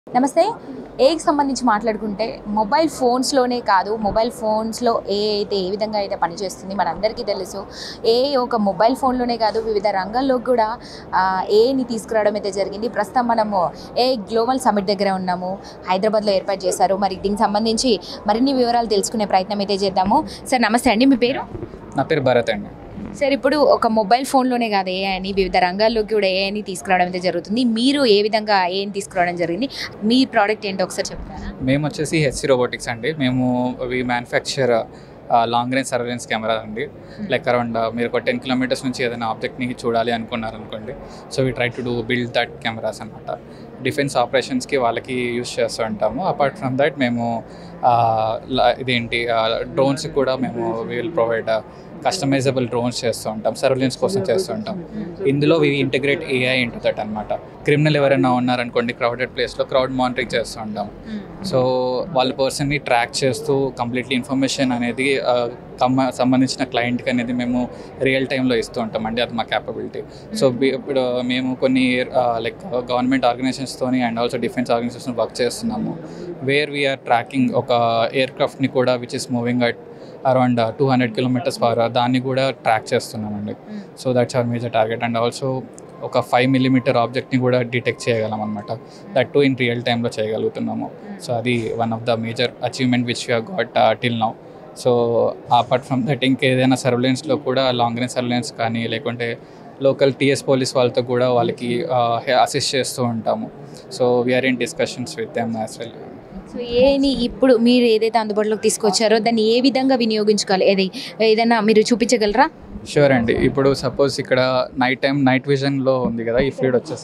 నమస్తే ఏకి సంబంధించి మాట్లాడుకుంటే మొబైల్ ఫోన్స్లోనే కాదు మొబైల్ ఫోన్స్లో ఏ అయితే ఏ విధంగా అయితే పనిచేస్తుంది మనందరికీ తెలుసు ఏ ఒక మొబైల్ ఫోన్లోనే కాదు వివిధ రంగాల్లో కూడా ఆ, ఏని తీసుకురావడం అయితే జరిగింది ప్రస్తుతం మనము ఏ గ్లోబల్ సమిట్ దగ్గర ఉన్నాము హైదరాబాద్లో ఏర్పాటు చేశారు మరి దీనికి సంబంధించి మరిన్ని వివరాలు తెలుసుకునే ప్రయత్నం అయితే చేద్దాము సార్ నమస్తే అండి మీ పేరు నా పేరు భరత్ అండి సార్ ఇప్పుడు ఒక మొబైల్ ఫోన్లోనే కాదు ఏ అని వివిధ రంగాల్లోకి కూడా ఏ అని తీసుకురావడం అయితే జరుగుతుంది మీరు ఏ విధంగా ఏని తీసుకురావడం జరిగింది మీ ప్రోడక్ట్ ఏంటో ఒకసారి చెప్తారా మేము వచ్చేసి హెచ్సి రోబోటిక్స్ అండి మేము we manufacture long range surveillance camera అండి లైక్ అరౌండ్ మీరు ఒక టెన్ కిలోమీటర్స్ నుంచి ఏదైనా ఆబ్జెక్ట్ని చూడాలి అనుకున్నారు అనుకోండి so we try to do build that cameras అనమాట డిఫెన్స్ ఆపరేషన్స్కి వాళ్ళకి యూస్ చేస్తూ ఉంటాము అపార్ట్ ఫ్రమ్ దట్ మేము ఆ, ల- ఇదేంటి డ్రోన్స్ కూడా మేము విల్ ప్రొవైడ్ కస్టమైజబుల్ డ్రోన్స్ చేస్తూ ఉంటాం సర్వేలెన్స్ కోసం చేస్తూ ఉంటాం ఇందులో we integrate AI into that అనమాట క్రిమినల్ ఎవరైనా ఉన్నారనుకోండి క్రౌడెడ్ ప్లేస్లో క్రౌడ్ మానిటరింగ్ చేస్తూ ఉంటాం సో వాళ్ళ పర్సన్ని ట్రాక్ చేస్తూ కంప్లీట్లీ ఇన్ఫర్మేషన్ అనేది ఆ, కమ్మ సంబంధించిన క్లయింట్కి అనేది మేము రియల్ టైంలో ఇస్తూ ఉంటాం అండి అది మా క్యాపబిలిటీ సో బి- ఇప్పుడు మేము కొన్ని లైక్ గవర్నమెంట్ ఆర్గనైజేషన్స్తోని and also defence organisation work చేస్తున్నాము వేర్ వీఆర్ ట్రాకింగ్ ఒక ఎయిర్ క్రాఫ్ట్ని కూడా which is moving at around two hundred kilometres per దాన్ని కూడా ట్రాక్ చేస్తున్నామండి so that's our major target and also ఒక ఫైవ్ మిల్లీమీటర్ ఆబ్జెక్ట్ని కూడా డిటెక్ట్ చేయగలం అనమాట దట్ టు ఇన్ రియల్ టైంలో చేయగలుగుతున్నాము సో అది one of the major achievement which you got till now so apart from that ఇంకేదైనా సర్వేలెన్స్లో కూడా లాంగ్ రేంజ్ సర్వేలెన్స్ కానీ లేకుంటే లోకల్ టీఎస్ పోలీస్ వాళ్ళతో కూడా వాళ్ళకి అసిస్ట్ చేస్తూ ఉంటాము so we're in discussions with them as well so any ఇప్పుడు మీరు ఏదైతే అందుబాటులోకి తీసుకొచ్చారో దాన్ని ఏ విధంగా వినియోగించుకోవాలి ఏది ఏదైనా మీరు చూపించగలరా షూర్ అండి ఇప్పుడు సపోజ్ ఇక్కడ నైట్ టైం నైట్ విజన్లో ఉంది కదా ఈ ఫీడ్ వచ్చేసి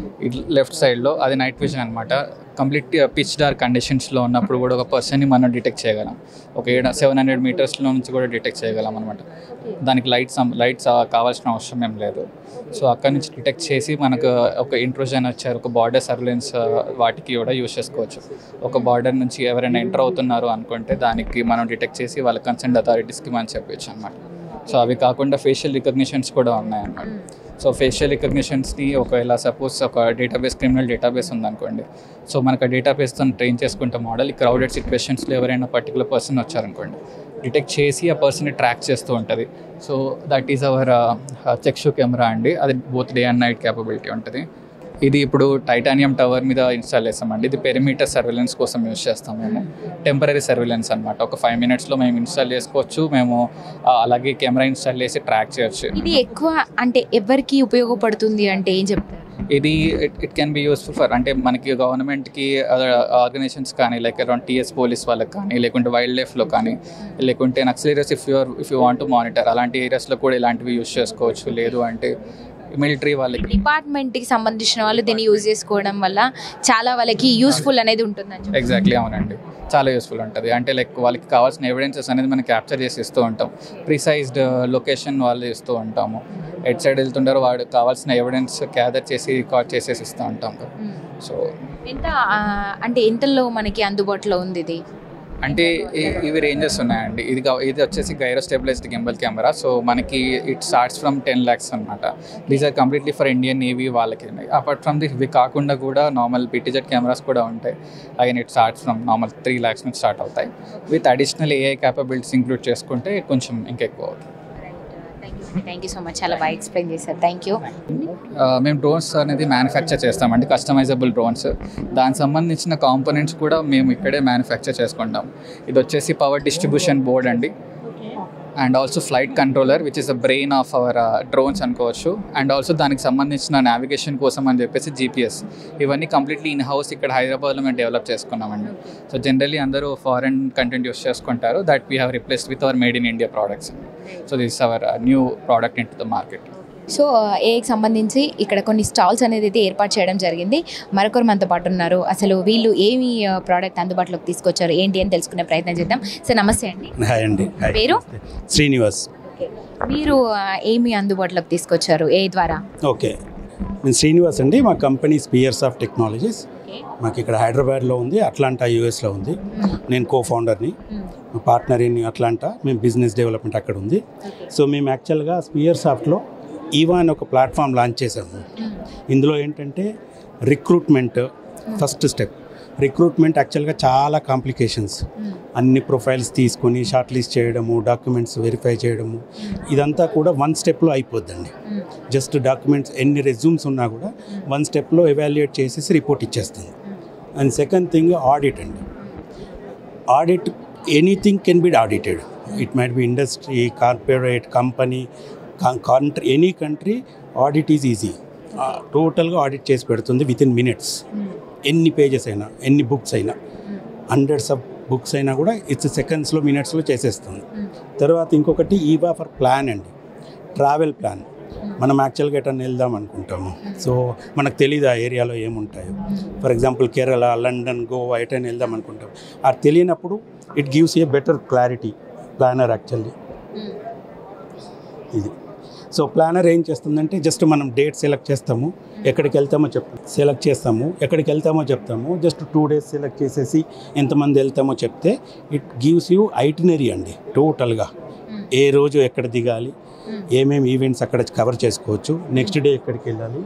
లెఫ్ట్ సైడ్లో అది నైట్ విజన్ అనమాట కంప్లీట్ పిచ్ డార్క్ కండిషన్స్లో ఉన్నప్పుడు కూడా ఒక పర్సన్ని మనం డిటెక్ట్ చేయగలం ఒక ఏడు సెవెన్ హండ్రెడ్ మీటర్స్లో నుంచి కూడా డిటెక్ట్ చేయగలం అనమాట దానికి లైట్స్ లైట్స్ కావాల్సిన అవసరం ఏం లేదు సో అక్కడ నుంచి డిటెక్ట్ చేసి మనకు ఒక ఇంట్రోజన్ వచ్చారు ఒక బార్డర్ సర్వేలెన్స్ వాటికి కూడా యూస్ చేసుకోవచ్చు ఒక బార్డర్ నుంచి ఎవరైనా ఎంటర్ అవుతున్నారు అనుకుంటే దానికి మనం డిటెక్ట్ చేసి వాళ్ళ కన్సర్న్ అథారిటీస్కి మనం చెప్పచ్చు అనమాట సో అవి కాకుండా ఫేషియల్ రికగ్నిషన్స్ కూడా ఉన్నాయన్నమాట సో ఫేషియల్ రికగ్నిషన్స్ని ఒకవేళ సపోజ్ ఒక డేటాబేస్ క్రిమినల్ డేటాబేస్ ఉందనుకోండి సో మనకు ఆ డేటాబేస్తో ట్రైన్ చేసుకుంటే మోడల్ ఈ క్రౌడెడ్ సిచ్యువేషన్స్లో ఎవరైనా పర్టికులర్ పర్సన్ వచ్చారనుకోండి డిటెక్ట్ చేసి ఆ పర్సన్ని ట్రాక్ చేస్తూ ఉంటుంది సో దట్ ఈస్ అవర్ చెక్షు కెమెరా అండి అది both day and night capability ఉంటుంది ఇది ఇప్పుడు టైటానియం టవర్ మీద ఇన్స్టాల్ చేస్తామండి ఇది పెరిమీటర్ సర్వేలెన్స్ కోసం యూస్ చేస్తాం మేము టెంపరీ సర్వేలెన్స్ అనమాట ఒక ఫైవ్ మినిట్స్లో మేము ఇన్స్టాల్ చేసుకోవచ్చు మేము ఆ, అలాగే కెమెరా ఇన్స్టాల్ చేసి ట్రాక్ చేయొచ్చు ఇది ఎక్కువ అంటే ఎవరికి ఉపయోగపడుతుంది అంటే ఏం చెప్తారు ఇది it it can be useful for అంటే మనకి గవర్నమెంట్కి ఆర్గనైజేషన్స్ కానీ లైక్ అరౌండ్ టీఎస్ పోలీస్ వాళ్ళకి కానీ లేకుంటే వైల్డ్ లైఫ్లో కానీ లేకుంటే Naxal areas if you're if you want monitor అలాంటి ఏరియాస్లో కూడా ఇలాంటివి యూస్ చేసుకోవచ్చు లేదు అంటే మిలిటరీ వాళ్ళకి డిపార్ట్మెంట్కి సంబంధించిన వాళ్ళు దీన్ని యూజ్ చేసుకోవడం వల్ల చాలా వాళ్ళకి యూస్ఫుల్ అనేది ఉంటుందని చెప్పి ఎగ్జాక్ట్లీ అవునండి చాలా యూస్ఫుల్ ఉంటుంది అంటే లైక్ వాళ్ళకి కావాల్సిన ఎవిడెన్సెస్ అనేది మనం క్యాప్చర్ చేసి ఇస్తూ ఉంటాం ప్రిసైజ్డ్ లొకేషన్ వాళ్ళు ఇస్తూ ఉంటాము ఎట్ సైడ్ వెళ్తుంటారో వాడు కావాల్సిన ఎవిడెన్స్ గ్యాదర్ చేసి రికార్డ్ చేసేసి ఇస్తూ ఉంటాం సో ఎంత ఆ, అంటే ఎంతలో మనకి అందుబాటులో ఉంది ఇది అంటే ఇ- ఇవి రేంజెస్ ఉన్నాయండి ఇది కా- ఇది వచ్చేసి gyro stabilised gimbal camera so మనకి it starts from ten lux అనమాట these are completely for Indian Navy వాళ్ళకి అపార్ట్ ఫ్రమ్ ది ఇవి కాకుండా కూడా నార్మల్ పిటిజెట్ కెమెరాస్ కూడా ఉంటాయి again it starts from normal three lux నుంచి స్టార్ట్ అవుతాయి with additional AI capabilities include చేసుకుంటే కొంచెం ఇంకెక్కువ అవుతుంది థ్యాంక్ యూ సో మచ్ చాలా బాగా ఎక్స్ప్లెయిన్ చేశారు థ్యాంక్ యూ ఆ, మేము డ్రోన్స్ అనేది మ్యానుఫ్యాక్చర్ చేస్తామండి కస్టమైజబుల్ డ్రోన్స్ దానికి సంబంధించిన కాంపోనెంట్స్ కూడా మేము ఇక్కడే మ్యానుఫ్యాక్చర్ చేసుకుంటాం ఇది వచ్చేసి పవర్ డిస్ట్రిబ్యూషన్ బోర్డ్ అండి and also flight controller which is the brain of our drones అనుకోవచ్చు అండ్ ఆల్సో దానికి సంబంధించిన నావిగేషన్ కోసం అని చెప్పేసి జీపీఎస్ ఇవన్నీ కంప్లీట్లీ ఇన్ హౌస్ ఇక్కడ హైదరాబాద్లో మేము డెవలప్ చేసుకున్నామండి సో జనరల్లీ అందరూ ఫారెన్ కంటెంట్ యూస్ చేసుకుంటారు that we have replaced with our made in India products so this our new product into the market so ఏకి సంబంధించి ఇక్కడ కొన్ని స్టాల్స్ అనేది అయితే ఏర్పాటు చేయడం జరిగింది మరొకరు మనతో పాటు ఉన్నారు అసలు వీళ్ళు ఏమి ప్రోడక్ట్ అందుబాటులోకి తీసుకొచ్చారు ఏంటి అని తెలుసుకునే ప్రయత్నం చేద్దాం సార్ నమస్తే అండి హాయ్ అండి హాయ్ పేరు శ్రీనివాస్ మీరు ఆ, ఏమి అందుబాటులోకి తీసుకొచ్చారు ఏ ద్వారా ఓకే నేను శ్రీనివాస్ అండి మా కంపెనీ స్పియర్స్ ఆఫ్ టెక్నాలజీస్ మాకు ఇక్కడ హైదరాబాద్లో ఉంది అట్లాంటా యూఎస్లో ఉంది నేను కో ఫౌండర్ని మా పార్ట్నర్ ఇన్ అట్లాంటా మేము బిజినెస్ డెవలప్మెంట్ అక్కడ ఉంది సో మేము యాక్చువల్గా స్పియర్ సాఫ్ట్లో ఈవా అని ఒక ప్లాట్ఫామ్ లాంచ్ చేసాము ఇందులో ఏంటంటే రిక్రూట్మెంట్ ఫస్ట్ స్టెప్ రిక్రూట్మెంట్ యాక్చువల్గా చాలా కాంప్లికేషన్స్ అన్ని ప్రొఫైల్స్ తీసుకొని షార్ట్ లిస్ట్ చేయడము డాక్యుమెంట్స్ వెరిఫై చేయడము ఇదంతా కూడా వన్ స్టెప్లో అయిపోద్దండి జస్ట్ డాక్యుమెంట్స్ ఎన్ని రెజ్యూమ్స్ ఉన్నా కూడా వన్ స్టెప్లో ఎవాల్యుయేట్ చేసేసి రిపోర్ట్ ఇచ్చేస్తుంది అండ్ సెకండ్ థింగ్ ఆడిట్ అండి audit anything can be audited it might be industry corporate company country any country audit is easy టోటల్గా ఆడిట్ చేసి పెడుతుంది విత్ ఇన్ మినిట్స్ ఎన్ని పేజెస్ అయినా ఎన్ని బుక్స్ అయినా హండ్రెడ్స్ ఆఫ్ బుక్స్ అయినా కూడా ఇట్స్ సెకండ్స్లో మినిట్స్లో చేసేస్తుంది తర్వాత ఇంకొకటి ఈవా ఫర్ ప్లాన్ అండి ట్రావెల్ ప్లాన్ మనం యాక్చువల్గా ఎటన్నా వెళ్దాం అనుకుంటాము సో మనకు తెలియదు ఆ ఏరియాలో ఏముంటాయో for example Kerala London Goa ఎటైనా వెళ్దాం అనుకుంటాం అది తెలియనప్పుడు it gives a better clarity planner actually ఇది సో ప్లానర్ ఏం చేస్తుందంటే జస్ట్ మనం డేట్ సెలెక్ట్ చేస్తాము ఎక్కడికి వెళ్తామో చెప్తాం సెలెక్ట్ చేస్తాము ఎక్కడికి వెళ్తామో చెప్తాము జస్ట్ టూ డేస్ సెలెక్ట్ చేసేసి ఎంతమంది వెళ్తామో చెప్తే ఇట్ గివ్స్ యూ ఐటినరీ అండి టోటల్గా ఏ రోజు ఎక్కడ దిగాలి ఏమేమి ఈవెంట్స్ అక్కడ కవర్ చేసుకోవచ్చు నెక్స్ట్ డే ఎక్కడికి వెళ్ళాలి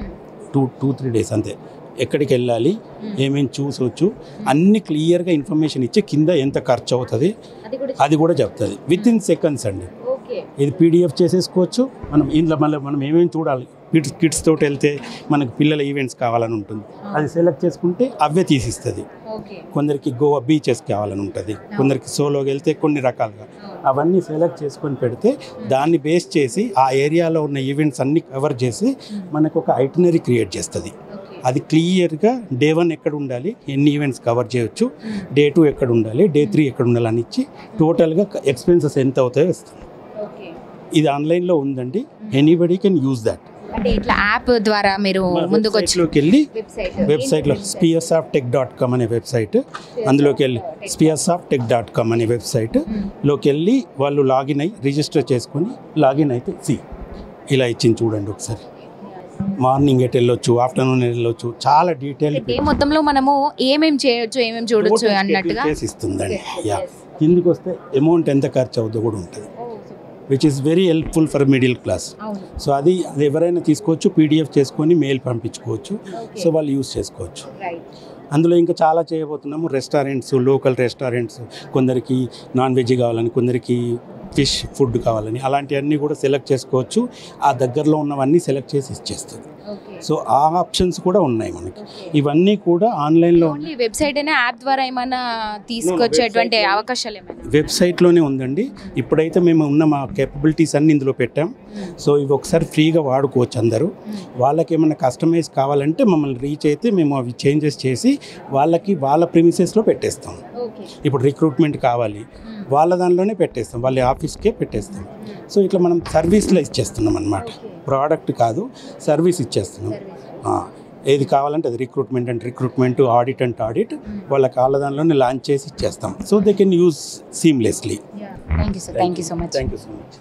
టూ టూ త్రీ డేస్ అంతే ఎక్కడికి వెళ్ళాలి ఏమేమి చూసవచ్చు అన్ని క్లియర్గా ఇన్ఫర్మేషన్ ఇచ్చి కింద ఎంత ఖర్చు అవుతుంది అది కూడా అది కూడా చెప్తుంది విత్ ఇన్ సెకండ్స్ అండి ఓకే ఇది పీడిఎఫ్ చేసేసుకోవచ్చు మనం ఇందులో మళ్ళీ మనం ఏమేమి చూడాలి కిడ్స్ కిడ్స్ తోటి వెళ్తే మనకు పిల్లల ఈవెంట్స్ కావాలని ఉంటుంది అది సెలెక్ట్ చేసుకుంటే అవే తీసిస్తుంది ఓకే కొందరికి గోవా బీచెస్ కావాలని ఉంటుంది కొందరికి సోలోకి వెళ్తే కొన్ని రకాలుగా అవన్నీ సెలెక్ట్ చేసుకొని పెడితే దాన్ని బేస్ చేసి ఆ ఏరియాలో ఉన్న ఈవెంట్స్ అన్ని కవర్ చేసి మనకు ఒక ఐటినరీ క్రియేట్ చేస్తుంది ఓకే అది క్లియర్గా డే వన్ ఎక్కడ ఉండాలి ఎన్ని ఈవెంట్స్ కవర్ చేయొచ్చు డే టూ ఎక్కడ ఉండాలి డే త్రీ ఎక్కడ ఉండాలి అని ఇచ్చి టోటల్గా ఎక్స్పెన్సెస్ ఎంత అవుతాయో ఇస్తుంది ఓకే ఇది ఆన్లైన్లో ఉందండి ఎనీబడి కెన్ యూజ్ దట్ అంటే ఇట్లా యాప్ ద్వారా మీరు ముందుకు వచ్చి వెబ్సైట్లోకి వెళ్ళి వెబ్సైట్ వెబ్సైట్లో Spheres of Tech dot com అనే వెబ్సైట్ అందులోకి వెళ్ళి Spheres of Tech dot com అనే వెబ్సైట్ లోకి వెళ్ళి వాళ్ళు లాగిన్ అయ్యి రిజిస్టర్ చేసుకొని లాగిన్ అయితే సి ఇలా ఇచ్చింది చూడండి ఒకసారి మార్నింగ్ ఎట్ వెళ్ళొచ్చు ఆఫ్టర్నూన్ వెళ్ళొచ్చు చాలా డీటెయిల్ డే మొత్తంలో మనము ఏమేం చేయొచ్చు ఏమేం చూడొచ్చు అన్నట్టుగా చేసి ఇస్తుందండి యా కిందికి వస్తే అమౌంట్ ఎంత ఖర్చు అవుతుందో కూడా ఉంటుంది which is very helpful for middle class అవును సో అది అది ఎవరైనా తీసుకోవచ్చు పీడిఎఫ్ చేసుకొని మెయిల్ పంపించుకోవచ్చు సో వాళ్ళు యూస్ చేసుకోవచ్చు రైట్ అందులో ఇంకా చాలా చేయబోతున్నాము రెస్టారెంట్స్ లోకల్ రెస్టారెంట్స్ కొందరికి నాన్ వెజ్ కావాలని కొందరికి ఫిష్ ఫుడ్ కావాలని అలాంటివన్నీ కూడా సెలెక్ట్ చేసుకోవచ్చు ఆ దగ్గరలో ఉన్నవన్నీ సెలెక్ట్ చేసి ఇచ్చేస్తుంది ఓకే సో ఆ ఆప్షన్స్ కూడా ఉన్నాయి మనకి ఇవన్నీ కూడా ఆన్లైన్లో ఓన్లీ వెబ్సైట్ అయినా యాప్ ద్వారా ఏమైనా తీసుకొచ్చేటువంటి website లో- అవకాశాలు ఏమైనా వెబ్సైట్లోనే ఉందండి ఇప్పుడైతే మేము ఉన్న మా కేపబిలిటీస్ అన్ని ఇందులో పెట్టాం సో ఇవి ఒకసారి ఫ్రీగా వాడుకోవచ్చు అందరూ వాళ్ళకి ఏమైనా కస్టమైజ్ కావాలంటే మమ్మల్ని రీచ్ అయితే మేము అవి చేంజెస్ చేసి వాళ్ళకి వాళ్ళ ప్రిమిసెస్లో పెట్టేస్తాం ఓకే ఇప్పుడు రిక్రూట్మెంట్ కావాలి వాళ్ళ దానిలోనే పెట్టేస్తాం వాళ్ళ ఆఫీస్కే పెట్టేస్తాం సో ఇట్లా మనం సర్వీస్లో ఇచ్చేస్తున్నాం అనమాట ప్రోడక్ట్ కాదు సర్వీస్ ఇచ్చేస్తున్నాం ఆ, ఏది కావాలంటే అది రిక్రూట్మెంట్ అంటే రిక్రూట్మెంట్ ఆడిట్ అంటే ఆడిట్ వాళ్ళకి వాళ్ళ దానిలోనే లాంచ్ చేసి ఇచ్చేస్తాం so they can use seamlessly thank you sir thank you so much thank you so much